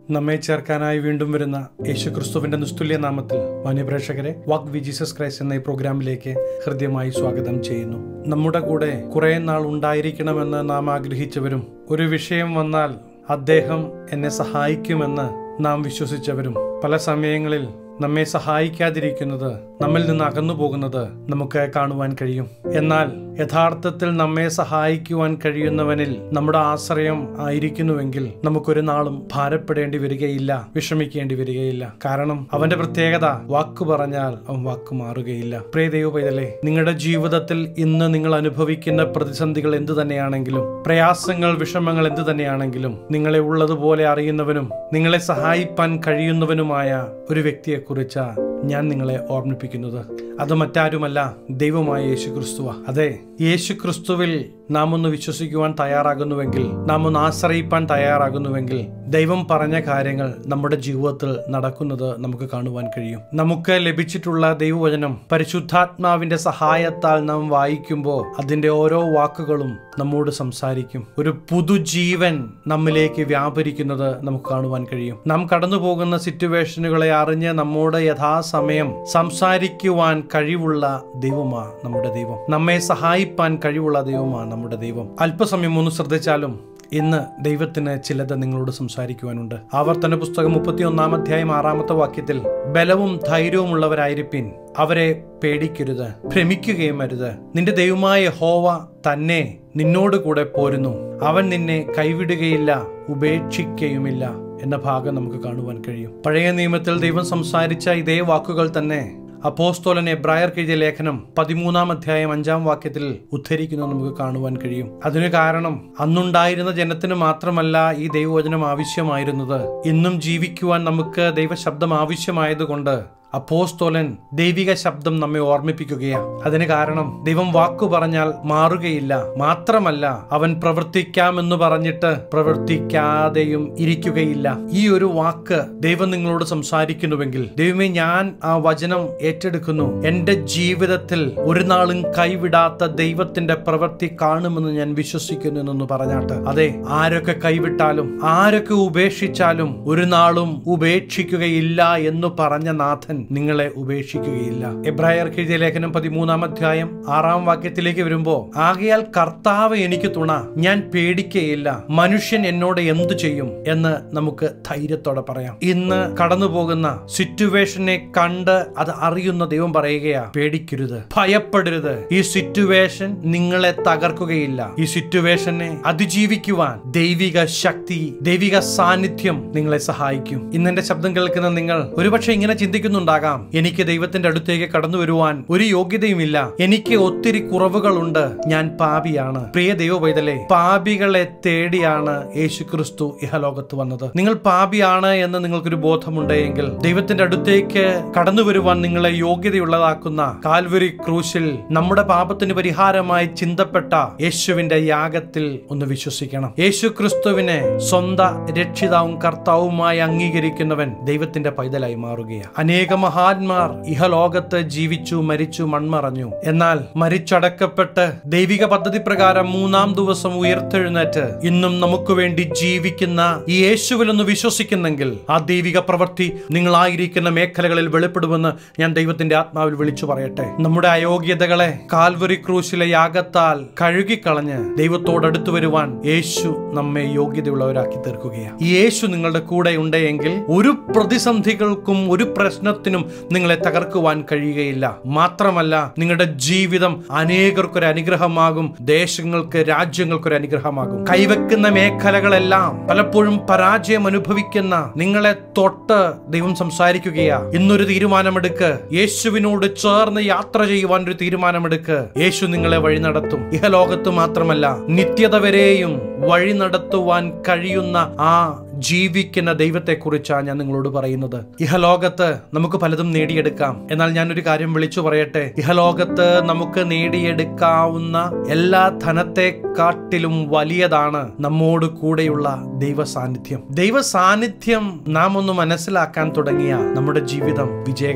നമ്മെ ചേർക്കാനായി വീണ്ടും വരുന്ന യേശു ക്രിസ്തുവിന്റെ നിസ്തുല്യ നാമത്തിൽ മാന്യപ്രേക്ഷകരെ വാക്ക് വി ജീസസ് ക്രൈസ്റ്റ് എന്ന ഈ പ്രോഗ്രാമിലേക്ക് ഹൃദ്യമായി സ്വാഗതം ചെയ്യുന്നു നമ്മുടെ കൂടെ കുറെ നാൾ ഉണ്ടായിരിക്കണമെന്ന് നാം ആഗ്രഹിച്ചവരും ഒരു വിഷയം വന്നാൽ അദ്ദേഹം എന്നെ സഹായിക്കുമെന്ന് നാം വിശ്വസിച്ചവരും പല സമയങ്ങളിൽ നമ്മെ സഹായിക്കാതിരിക്കുന്നത് നമ്മിൽ നിന്ന് അകന്നു പോകുന്നത് നമുക്ക് കാണുവാൻ കഴിയും എന്നാൽ യഥാർത്ഥത്തിൽ നമ്മെ സഹായിക്കുവാൻ കഴിയുന്നവനിൽ നമ്മുടെ ആശ്രയം ആയിരിക്കുന്നുവെങ്കിൽ നമുക്കൊരു നാളും ഭാരപ്പെടേണ്ടി വരികയില്ല വിഷമിക്കേണ്ടി വരികയില്ല കാരണം അവന്റെ പ്രത്യേകത വാക്കു പറഞ്ഞാൽ അവൻ വാക്ക് മാറുകയില്ല പ്രിയ ദൈവപൈതലേ നിങ്ങളുടെ ജീവിതത്തിൽ ഇന്ന് നിങ്ങൾ അനുഭവിക്കുന്ന പ്രതിസന്ധികൾ എന്തു തന്നെയാണെങ്കിലും പ്രയാസങ്ങൾ വിഷമങ്ങൾ എന്തു തന്നെയാണെങ്കിലും നിങ്ങളെ ഉള്ളതുപോലെ അറിയുന്നവനും നിങ്ങളെ സഹായിപ്പാൻ കഴിയുന്നവനുമായ ഒരു വ്യക്തിയെക്കുറിച്ച് ഞാൻ നിങ്ങളെ ഓർമ്മിപ്പിക്കുന്നത് അത് മറ്റാരുമല്ല ദൈവമായ യേശു ക്രിസ്തുവ അതെ യേശു ക്രിസ്തുവിൽ നാം ഒന്ന് വിശ്വസിക്കുവാൻ തയ്യാറാകുന്നുവെങ്കിൽ നാം ഒന്ന് ആശ്രയിപ്പാൻ തയ്യാറാകുന്നുവെങ്കിൽ ദൈവം പറഞ്ഞ കാര്യങ്ങൾ നമ്മുടെ ജീവിതത്തിൽ നടക്കുന്നത് നമുക്ക് കാണുവാൻ കഴിയും നമുക്ക് ലഭിച്ചിട്ടുള്ള ദൈവവചനം പരിശുദ്ധാത്മാവിന്റെ സഹായത്താൽ നാം വായിക്കുമ്പോൾ അതിന്റെ ഓരോ വാക്കുകളും നമ്മോട് സംസാരിക്കും ഒരു പുതുജീവൻ നമ്മിലേക്ക് വ്യാപരിക്കുന്നത് നമുക്ക് കാണുവാൻ കഴിയും നാം കടന്നു പോകുന്ന സിറ്റുവേഷനുകളെ അറിഞ്ഞ് നമ്മോട് യഥാസമയം സംസാരിക്കുവാൻ കഴിവുള്ള ദൈവമാ നമ്മുടെ ദൈവം നമ്മെ സഹായിപ്പാൻ കഴിവുള്ള ദൈവമാ നമ്മുടെ ദൈവം അല്പസമയം ഒന്ന് ശ്രദ്ധിച്ചാലും ഇന്ന് ദൈവത്തിന് ചിലത് നിങ്ങളോട് സംസാരിക്കുവാനുണ്ട് ആവർത്തന പുസ്തകം മുപ്പത്തി ഒന്നാം അധ്യായം ആറാമത്തെ വാക്യത്തിൽ ബലവും ധൈര്യവുമുള്ളവരായിരിപ്പിൻ അവരെ പേടിക്കരുത് ഭ്രമിക്കുകയും അരുത് നിന്റെ ദൈവമായ ഹോവ തന്നെ നിന്നോട് കൂടെ പോരുന്നു അവൻ നിന്നെ കൈവിടുകയില്ല ഉപേക്ഷിക്കുകയുമില്ല എന്ന ഭാഗം നമുക്ക് കാണുവാൻ കഴിയും പഴയ നിയമത്തിൽ ദൈവം സംസാരിച്ച ഇതേ വാക്കുകൾ തന്നെ അപ്പോസ്തോലൻ എബ്രായർക്ക് എഴുതിയ ലേഖനം പതിമൂന്നാം അധ്യായം അഞ്ചാം വാക്യത്തിൽ ഉദ്ധരിക്കുന്നത് നമുക്ക് കാണുവാൻ കഴിയും അതിന് കാരണം അന്നുണ്ടായിരുന്ന ജനത്തിന് മാത്രമല്ല ഈ ദൈവവചനം ആവശ്യമായിരുന്നത് ഇന്നും ജീവിക്കുവാൻ നമുക്ക് ദൈവശബ്ദം ആവശ്യമായതുകൊണ്ട് അപ്പോസ്തോലൻ ദൈവിക ശബ്ദം നമ്മെ ഓർമ്മിപ്പിക്കുകയാണ് അതിന് കാരണം ദൈവം വാക്കു പറഞ്ഞാൽ മാറുകയില്ല മാത്രമല്ല അവൻ പ്രവർത്തിക്കാമെന്ന് പറഞ്ഞിട്ട് പ്രവർത്തിക്കാതെയും ഇരിക്കുകയില്ല ഈ ഒരു വാക്ക് ദൈവം നിങ്ങളോട് സംസാരിക്കുന്നുവെങ്കിൽ ദൈവമേ ഞാൻ ആ വചനം ഏറ്റെടുക്കുന്നു എന്റെ ജീവിതത്തിൽ ഒരു നാളും കൈവിടാത്ത ദൈവത്തിന്റെ പ്രവൃത്തി കാണുമെന്ന് ഞാൻ വിശ്വസിക്കുന്നു എന്നൊന്ന് പറഞ്ഞാട്ട് അതെ ആരൊക്കെ കൈവിട്ടാലും ആരൊക്കെ ഉപേക്ഷിച്ചാലും ഒരു നാളും ഉപേക്ഷിക്കുകയില്ല എന്ന് പറഞ്ഞ നാഥൻ നിങ്ങളെ ഉപേക്ഷിക്കുകയില്ല എബ്രായർക്ക് എഴുതിയ ലേഖനം പതിമൂന്നാം അധ്യായം ആറാം വാക്യത്തിലേക്ക് വരുമ്പോ ആകയാൽ കർത്താവ് എനിക്ക് തുണ ഞാൻ പേടിക്കുകയില്ല മനുഷ്യൻ എന്നോട് എന്തു ചെയ്യും എന്ന് നമുക്ക് ധൈര്യത്തോടെ പറയാം ഇന്ന് കടന്നു പോകുന്ന സിറ്റുവേഷനെ കണ്ട് അത് അറിയുന്ന ദൈവം പറയുകയാ പേടിക്കരുത് ഭയപ്പെടരുത് ഈ സിറ്റുവേഷൻ നിങ്ങളെ തകർക്കുകയില്ല ഈ സിറ്റുവേഷനെ അതിജീവിക്കുവാൻ ദൈവിക ശക്തി ദൈവിക സാന്നിധ്യം നിങ്ങളെ സഹായിക്കും ഇന്ന് എന്റെ ശബ്ദം കേൾക്കുന്ന നിങ്ങൾ ഒരുപക്ഷെ ഇങ്ങനെ ചിന്തിക്കുന്നുണ്ടാകാം എനിക്ക് ദൈവത്തിന്റെ അടുത്തേക്ക് കടന്നു വരുവാൻ ഒരു യോഗ്യതയുമില്ല എനിക്ക് ഒത്തിരി കുറവുകളുണ്ട് ഞാൻ പാപിയാണ് പ്രിയ ദൈവ പൈതലേ പാപികളെ തേടിയാണ് യേശു ക്രിസ്തു ഇഹലോകത്ത് വന്നത് നിങ്ങൾ പാപിയാണ് എന്ന് നിങ്ങൾക്കൊരു ബോധമുണ്ടെങ്കിൽ ദൈവത്തിന്റെ അടുത്തേക്ക് കടന്നു വരുവാൻ നിങ്ങളെ യോഗ്യതയുള്ളതാക്കുന്ന കാൽവരി ക്രൂശിൽ നമ്മുടെ പാപത്തിന് പരിഹാരമായി ചിന്തപ്പെട്ട യേശുവിന്റെ യാഗത്തിൽ ഒന്ന് വിശ്വസിക്കണം യേശു ക്രിസ്തുവിനെ സ്വന്ത രക്ഷിതാവും കർത്താവുമായി അംഗീകരിക്കുന്നവൻ ദൈവത്തിന്റെ പൈതലായി മാറുകയാണ് അനേക മഹാന്മാർ ഇഹലോകത്ത് ജീവിച്ചു മരിച്ചു മൺമറഞ്ഞു എന്നാൽ മരിച്ചടക്കപ്പെട്ട് ദൈവിക പദ്ധതി പ്രകാരം മൂന്നാം ദിവസം ഉയർത്തെഴുന്നേറ്റ് ഇന്നും നമുക്ക് വേണ്ടി ജീവിക്കുന്ന ഈ യേശുവിലൊന്ന് വിശ്വസിക്കുന്നെങ്കിൽ ആ ദൈവിക പ്രവൃത്തി നിങ്ങളായിരിക്കുന്ന മേഖലകളിൽ വെളിപ്പെടുമെന്ന് ഞാൻ ദൈവത്തിന്റെ ആത്മാവിൽ വിളിച്ചു പറയട്ടെ നമ്മുടെ അയോഗ്യതകളെ കാൽവരി ക്രൂശിലെ യാഗത്താൽ കഴുകിക്കളഞ്ഞ് ദൈവത്തോടടുത്തു വരുവാൻ യേശു നമ്മെ യോഗ്യതയുള്ളവരാക്കി തീർക്കുകയാണ് ഈ യേശു നിങ്ങളുടെ കൂടെ ഉണ്ടെങ്കിൽ ഒരു പ്രതിസന്ധികൾക്കും ഒരു പ്രശ്നത്തിനും നിങ്ങളെ തകർക്കുവാൻ കഴിയുകയില്ല മാത്രമല്ല നിങ്ങളുടെ ജീവിതം അനേകർക്കൊരു അനുഗ്രഹമാകും ദേശങ്ങൾക്ക് രാജ്യങ്ങൾക്കൊരു അനുഗ്രഹമാകും കൈവെക്കുന്ന മേഖലകളെല്ലാം പലപ്പോഴും പരാജയം അനുഭവിക്കുന്ന നിങ്ങളെ തൊട്ട് ദൈവം സംസാരിക്കുകയാ ഇന്നൊരു തീരുമാനമെടുക്ക് യേശുവിനോട് ചേർന്ന് യാത്ര ചെയ്യുവാൻ ഒരു തീരുമാനമെടുക്ക് യേശു നിങ്ങളെ വഴി നടത്തും ഇഹലോകത്ത് മാത്രമല്ല നിത്യത വരെയും വഴി നടത്തുവാൻ കഴിയുന്ന ആ ജീവിക്കുന്ന ദൈവത്തെക്കുറിച്ചാണ് ഞാൻ നിങ്ങളോട് പറയുന്നത് ഇഹലോകത്ത് നമുക്ക് പലതും നേടിയെടുക്കാം എന്നാൽ ഞാനൊരു കാര്യം വിളിച്ചു പറയട്ടെ ഇഹലോകത്ത് നമുക്ക് നേടിയെടുക്കാവുന്ന എല്ലാ ധനത്തെക്കാട്ടിലും വലിയതാണ് നമ്മോട് കൂടെയുള്ള ദൈവ സാന്നിധ്യം ദൈവ സാന്നിധ്യം നാം ഒന്ന് മനസ്സിലാക്കാൻ തുടങ്ങിയ നമ്മുടെ ജീവിതം വിജയകരമാകും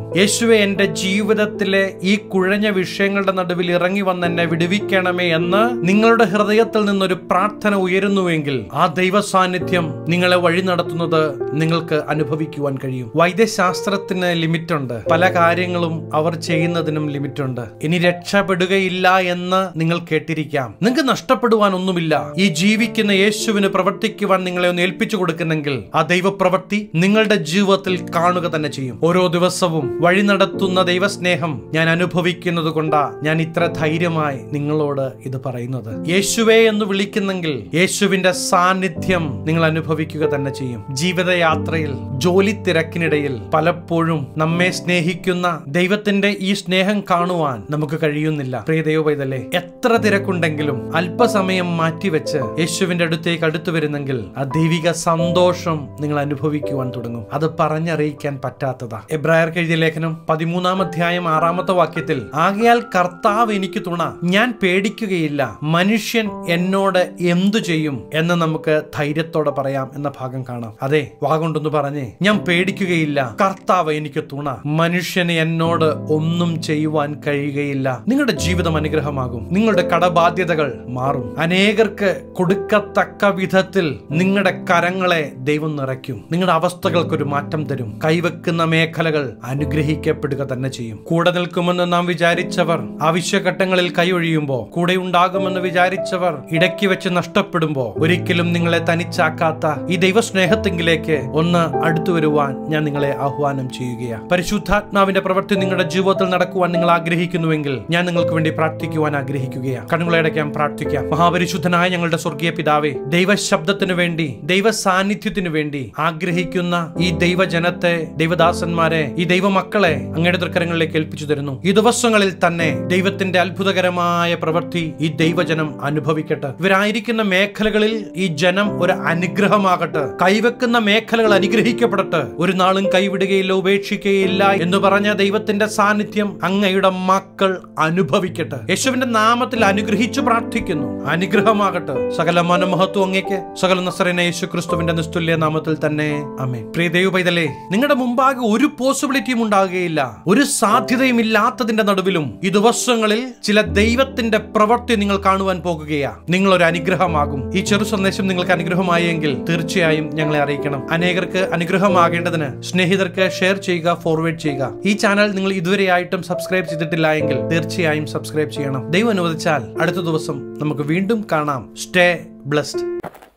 യേശുവെ എൻ്റെ ജീവിതത്തിലെ ഈ കുഴഞ്ഞ വിഷയങ്ങളുടെ നടുവിൽ ഇറങ്ങി വന്ന് എന്നെ വിടുവിക്കണമേ എന്ന് നിങ്ങളുടെ ഹൃദയത്തിൽ നിന്നൊരു പ്രാർത്ഥന ഉയരുന്നുവെങ്കിൽ ആ ദൈവ സാന്നിധ്യം നിങ്ങളെ വഴി നടത്തുന്നത് നിങ്ങൾക്ക് അനുഭവിക്കുവാൻ കഴിയും വൈദ്യശാസ്ത്രത്തിന് ലിമിറ്റ് ഉണ്ട് പല കാര്യങ്ങളും അവർ ചെയ്യുന്നതിനും ലിമിറ്റ് ഉണ്ട് ഇനി രക്ഷപ്പെടുകയില്ല എന്ന് നിങ്ങൾ കേട്ടിരിക്കാം നിങ്ങൾക്ക് നഷ്ടപ്പെടുവാൻ ഒന്നുമില്ല ഈ ജീവിക്കുന്ന യേശുവിന് പ്രവർത്തിക്കുവാൻ നിങ്ങളെ ഒന്ന് ഏൽപ്പിച്ചു കൊടുക്കുന്നെങ്കിൽ ആ ദൈവപ്രവൃത്തി നിങ്ങളുടെ ജീവിതത്തിൽ കാണുക തന്നെ ചെയ്യും ഓരോ ദിവസവും വഴി നടത്തുന്ന ദൈവസ്നേഹം ഞാൻ അനുഭവിക്കുന്നത് കൊണ്ടാ ഞാൻ ഇത്ര ധൈര്യമായി നിങ്ങളോട് ഇത് പറയുന്നത് യേശുവേ എന്ന് വിളിക്കുന്നെങ്കിൽ യേശുവിന്റെ സാന്നിധ്യം നിങ്ങൾ അനുഭവിക്കുക തന്നെ ചെയ്യും ജീവിതയാത്രയിൽ ജോലി തിരക്കിനിടയിൽ പലപ്പോഴും നമ്മെ സ്നേഹിക്കുന്ന ദൈവത്തിന്റെ ഈ സ്നേഹം കാണുവാൻ നമുക്ക് കഴിയുന്നില്ല പ്രിയ ദൈവപൈതലേ എത്ര തിരക്കുണ്ടെങ്കിലും അല്പസമയം മാറ്റിവെച്ച് യേശുവിന്റെ അടുത്തേക്ക് അടുത്തു വരുന്നെങ്കിൽ ആ ദൈവിക സന്തോഷം നിങ്ങൾ അനുഭവിക്കുവാൻ തുടങ്ങും അത് പറഞ്ഞറിയിക്കാൻ പറ്റാത്തതാ എബ്രായർക്ക് എഴുതിയ ലേഖനം പതിമൂന്നാം അധ്യായം ആറാമത്തെ വാക്യത്തിൽ ആകയാൽ കർത്താവ് എനിക്ക് തുണ ഞാൻ പേടിക്കുകയില്ല മനുഷ്യൻ എന്നോട് എന്തു ചെയ്യും എന്ന് നമുക്ക് ധൈര്യത്തോടെ പറയാം എന്ന ഭാഗം കാണാം അതെ വാഗൊണ്ടൊന്ന് പറഞ്ഞേ ഞാൻ പേടിക്കുകയില്ല കർത്താവ് എനിക്ക് തുണ മനുഷ്യന് എന്നോട് ഒന്നും ചെയ്യുവാൻ കഴിയുകയില്ല നിങ്ങളുടെ ജീവിതം അനുഗ്രഹമാകും നിങ്ങളുടെ കടബാധ്യതകൾ മാറും അനേകർക്ക് കൊടുക്കത്തക്ക വിധത്തിൽ നിങ്ങളുടെ കരങ്ങളെ ദൈവം നിറയ്ക്കും നിങ്ങളുടെ അവസ്ഥകൾക്കൊരു മാറ്റം തരും കൈവെക്കുന്ന മേഖലകൾ അനുഗ്രഹിക്കപ്പെടുക തന്നെ ചെയ്യും കൂടെ നിൽക്കുമെന്ന് നാം വിചാരിച്ചവർ ആവശ്യഘട്ടങ്ങളിൽ കൈയൊഴിയുമ്പോ കൂടെ ഉണ്ടാകുമെന്ന് വിചാരിച്ചവർ ഇടയ്ക്ക് വെച്ച് നഷ്ടപ്പെടുമ്പോ ഒരിക്കലും നിങ്ങളെ തനിച്ചാക്കാത്ത ഈ ദൈവസ്നേഹത്തെങ്കിലേക്ക് ഒന്ന് അടുത്തു വരുവാൻ ഞാൻ നിങ്ങളെ ആഹ്വാനം ചെയ്യുകയാണ് പരിശുദ്ധാത്മാവിന്റെ പ്രവൃത്തി നിങ്ങളുടെ ജീവിതത്തിൽ നടക്കുവാൻ നിങ്ങൾ ആഗ്രഹിക്കുന്നുവെങ്കിൽ ഞാൻ നിങ്ങൾക്ക് വേണ്ടി പ്രാർത്ഥിക്കുവാൻ ആഗ്രഹിക്കുകയാണ് കണ്ണുകളടയ്ക്കാൻ പ്രാർത്ഥിക്കാം മഹാപരിശുദ്ധനായ ഞങ്ങളുടെ സ്വർഗീയ പിതാവേ ദൈവശബ്ദത്തിനു വേണ്ടി ദൈവ സാന്നിധ്യത്തിനു വേണ്ടി ആഗ്രഹിക്കുന്ന ഈ ദൈവജനത്തെ ദൈവദാസന്മാരെ ഈ ദൈവമക്കളെ അങ്ങയുടെ തൃക്കരങ്ങളിലേക്ക് ഏൽപ്പിച്ചു തരുന്നു ഈ ദിവസങ്ങളിൽ തന്നെ ദൈവത്തിന്റെ അത്ഭുതകരമായ പ്രവൃത്തി ഈ ദൈവജനം അനുഭവിക്കട്ടെ ഇവരായിരിക്കുന്ന മേഖലകളിൽ ഈ ജനം ഒരു അനുഗ്രഹമാകട്ടെ കൈവെക്കുന്ന മേഖലകൾ അനുഗ്രഹിക്കപ്പെടട്ടെ ഒരു നാളും കൈവിടുകയില്ല ഉപേക്ഷിക്കുകയില്ല എന്ന് പറഞ്ഞ ദൈവത്തിന്റെ സാന്നിധ്യം അങ്ങയുടെ മക്കൾ അനുഭവിക്കട്ടെ യേശുവിന്റെ നാമത്തിൽ അനുഗ്രഹിച്ചു പ്രാർത്ഥിക്കുന്നു അനുഗ്രഹമാകട്ടെ സകല മനമഹത്വം അങ്ങേക്ക് സകല നസറിനെ യേശു ക്രിസ്തുവിന്റെ നിസ്തുല്യ നാമത്തിൽ തന്നെ അമേ പ്രിയ ദൈവ പൈതലേ നിങ്ങളുടെ മുമ്പാകെ ഒരു പോസിബിലിറ്റിയും ഉണ്ടാകുകയില്ല ഒരു സാധ്യതയും ഇല്ലാത്തതിന്റെ നടുവിലും ഈ ദിവസങ്ങളിൽ ചില ദൈവത്തിന്റെ പ്രവൃത്തി നിങ്ങൾ കാണുവാൻ പോകുകയാ നിങ്ങൾ ഒരു അനുഗ്രഹമാകും ഈ ചെറു സന്ദേശം നിങ്ങൾക്ക് അനുഗ്രഹമായെങ്കിൽ തീർച്ചയായും ഞങ്ങളെ അറിയിക്കണം അനേകർക്ക് അനുഗ്രഹമാകേണ്ടതിന് സ്നേഹിതർക്ക് ഷെയർ ചെയ്യുക ഫോർവേഡ് ചെയ്യുക ഈ ചാനൽ നിങ്ങൾ ഇതുവരെയായിട്ടും സബ്സ്ക്രൈബ് ചെയ്തിട്ടില്ല എങ്കിൽ തീർച്ചയായും സബ്സ്ക്രൈബ് ചെയ്യണം ദൈവം അനുവദിച്ചാൽ അടുത്ത ദിവസം നമുക്ക് വീണ്ടും കാണാം സ്റ്റേ ബ്ലസ്ഡ്